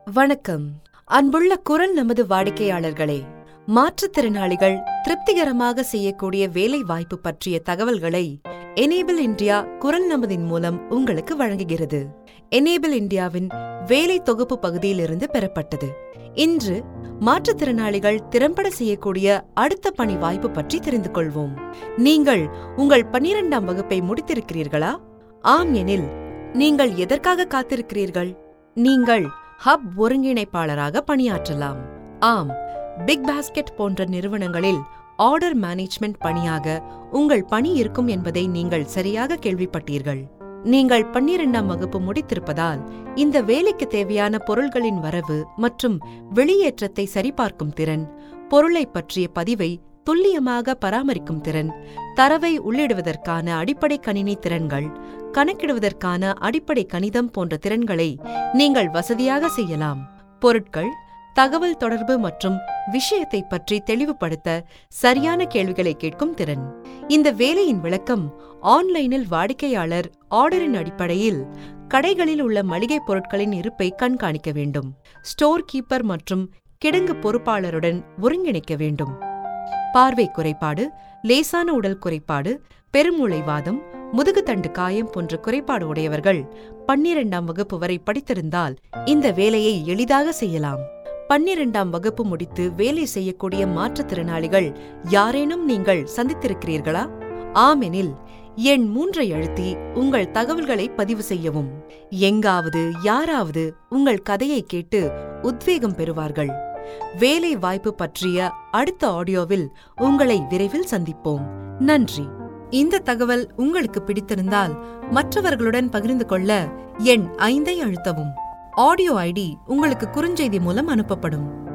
வணக்கம் அன்புள்ள குரல் நமது வாடிக்கையாளர்களே மாற்றுத்திறனாளிகள் திருப்திகரமாக செய்யக்கூடிய வேலை வாய்ப்பு பற்றிய தகவல்களை எனேபிள் இந்தியா குரல் நமதின் மூலம் உங்களுக்கு வழங்குகிறது எனேபிள் இந்தியாவின் வேலை தொகுப்பு பகுதியிலிருந்து பெறப்பட்டது இன்று மாற்றுத்திறனாளிகள் திறம்பட செய்யக்கூடிய அடுத்த பணி வாய்ப்பு பற்றி தெரிந்து கொள்வோம் நீங்கள் உங்கள் பன்னிரெண்டாம் வகுப்பை முடித்திருக்கிறீர்களா ஆம் எனில் நீங்கள் எதற்காக காத்திருக்கிறீர்கள் நீங்கள் ஹப் ஒருங்கிணைப்பாளராக பணியாற்றலாம் ஆம் பிக் பாஸ்கெட் போன்ற நிறுவனங்களில் ஆர்டர் மேனேஜ்மெண்ட் பணியாக உங்கள் பணி இருக்கும் என்பதை நீங்கள் சரியாக கேள்விப்பட்டீர்கள் நீங்கள் பன்னிரெண்டாம் வகுப்பு முடித்திருப்பதால் இந்த வேலைக்கு தேவையான பொருள்களின் வரவு மற்றும் வெளியேற்றத்தை சரிபார்க்கும் திறன் பொருளை பற்றிய பதிவை துல்லியமாக பராமரிக்கும் திறன் தரவை உள்ளிடுவதற்கான அடிப்படை கணினி திறன்கள் கணக்கிடுவதற்கான அடிப்படை கணிதம் போன்ற திறன்களை நீங்கள் வசதியாக செய்யலாம் பொருட்கள் தகவல் தொடர்பு மற்றும் விஷயத்தை பற்றி தெளிவுபடுத்த சரியான கேள்விகளை கேட்கும் திறன் இந்த வேலையின் விளக்கம் ஆன்லைனில் வாடிக்கையாளர் ஆர்டரின் அடிப்படையில் கடைகளில் உள்ள மளிகை பொருட்களின் இருப்பை கண்காணிக்க வேண்டும் ஸ்டோர் கீப்பர் மற்றும் கிடங்கு பொறுப்பாளருடன் ஒருங்கிணைக்க வேண்டும் பார்வை குறைபாடு லேசான உடல் குறைபாடு பெருமூளைவாதம் முதுகுத்தண்டு காயம் போன்ற குறைபாடு உடையவர்கள் பன்னிரெண்டாம் வகுப்பு வரை படித்திருந்தால் இந்த வேலையை எளிதாக செய்யலாம் பன்னிரெண்டாம் வகுப்பு முடித்து வேலை செய்யக்கூடிய மாற்றுத்திறனாளிகள் யாரேனும் நீங்கள் சந்தித்திருக்கிறீர்களா ஆமெனில் எண் மூன்றை அழுத்தி உங்கள் தகவல்களை பதிவு செய்யவும் எங்காவது யாராவது உங்கள் கதையை கேட்டு உத்வேகம் பெறுவார்கள் வேலை வாய்ப்பு பற்றிய அடுத்த ஆடியோவில் உங்களை விரைவில் சந்திப்போம் நன்றி இந்த தகவல் உங்களுக்கு பிடித்திருந்தால் மற்றவர்களுடன் பகிர்ந்து கொள்ள எண் ஐந்தை அழுத்தவும் ஆடியோ ஐடி உங்களுக்கு குறுஞ்செய்தி மூலம் அனுப்பப்படும்